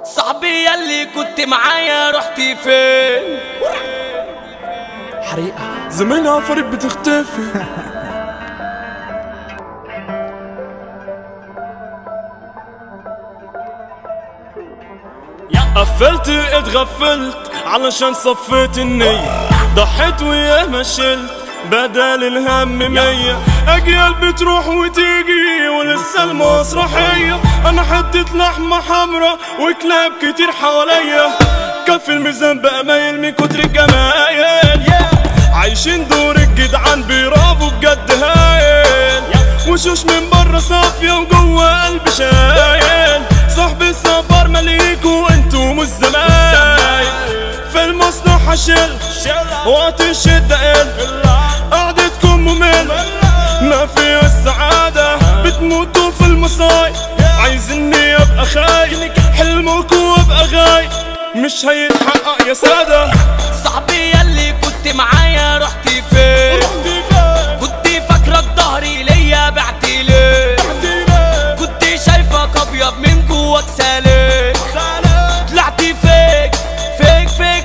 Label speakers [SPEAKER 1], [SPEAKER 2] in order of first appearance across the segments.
[SPEAKER 1] صاحبي يلي كنت معايا رحتي فين
[SPEAKER 2] حريقة
[SPEAKER 3] زمان عفرت بتختفي قفلت اتغفلت علشان صفيت النية ضحيت وياه ما شلت بدل الهم مية أجيال بتروح وتيجي ولسه المسرحية أنا حتة لحمة حمرا وكلاب كتير حواليا كف الميزان بقى مايل من كتر الجمايل عايشين دور الجدعان برافو بجد هايل وشوش من بره صافية وجوه قلب شايل صاحب السفر مليك وانتو مش زمايل في المصنع حشل وقت الشدة قل قعدتكم ممل ما في السعادة بتموتوا في المصايب عايزني ابقى خاين حلمكم ابقى غاي مش هيتحقق يا سادة
[SPEAKER 1] صاحبي يلي كنت معايا رحتي فين
[SPEAKER 3] رحتي فين
[SPEAKER 1] كنت فاكرك ظهري ليا بعتي ليه
[SPEAKER 3] رحتي ليه
[SPEAKER 1] كنت شايفك ابيض من جواك سالك طلعتي فيك فيك فيك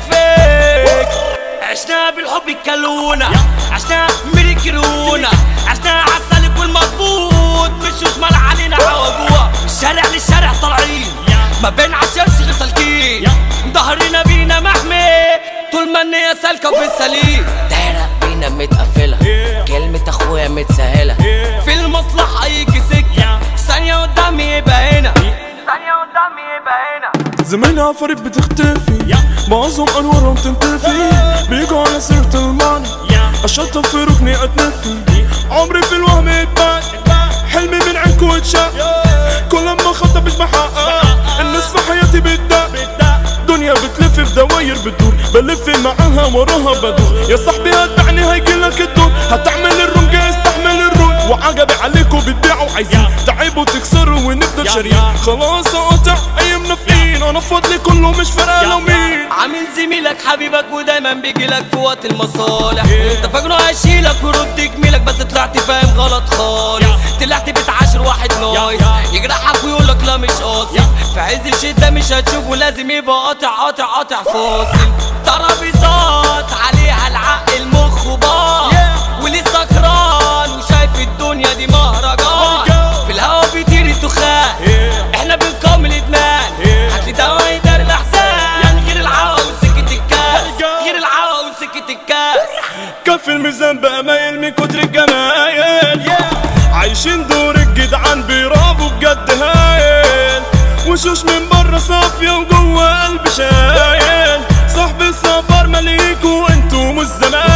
[SPEAKER 1] فيك عشنا بالحب الكلونة عشنا مريكرونا عشنا عالسالك والمظبوط مش شمال علينا هوا جوا من الشارع للشارع طالعين ما بين عشرش سالكين ظهرنا بينا محمي طول ما النية سالكة وفي السليم دايرة بينا متقفلة كلمة اخويا متسهلة في المصلحة يجي سكة في ثانية قدامي يبقى هنا ثانية قدامي يبقى هنا
[SPEAKER 3] زمان عفرت بتختفي معظم انوارهم تنتفي بيجوا على سيرة المعنى اشطب في ركني اتنفي عمري في الوهم اتباع حلمي من عينكو اتشاف كل ما خطب مش بحقق الناس في حياتي بتدق دنيا بتلف في دواير بتدور بلف معاها وراها بدور يا صاحبي هتبعني هيجيلك الدور هتعمل الرنجة استحمل الرول وعجبي عليكم بتبيعوا عايزين تعبوا تكسروا ونفضل شاريين خلاص اقطع ايامنا في ايد انا فضلي كله مش فارقه لو مين
[SPEAKER 1] عامل زميلك حبيبك ودايما بيجيلك في وقت المصالح انت فاكره هيشيلك ويرد جميلك بس طلعت فاهم غلط خالص طلعت بتعاشر واحد نايس يجرحك ويقولك لا مش قاصد في عز الشدة مش هتشوفه لازم يبقى قاطع قاطع قاطع فاصل ترابيزات عليها العقل المخ باظ ولسه سكران وشايف الدنيا دي مهرجان في الهوا بيطير الدخان احنا بنقاوم الادمان هاتلي دواء يدار الاحزان غير العوا وسكة الكاس غير العوا وسكة الكاس
[SPEAKER 3] كف الميزان بقى مايل من كتر الجمايل عايشين دور الجدعان برافو بجد هايل وشوش من بره صافية وجوه قلب شايل صاحب السفر مليك وانتو مش زمان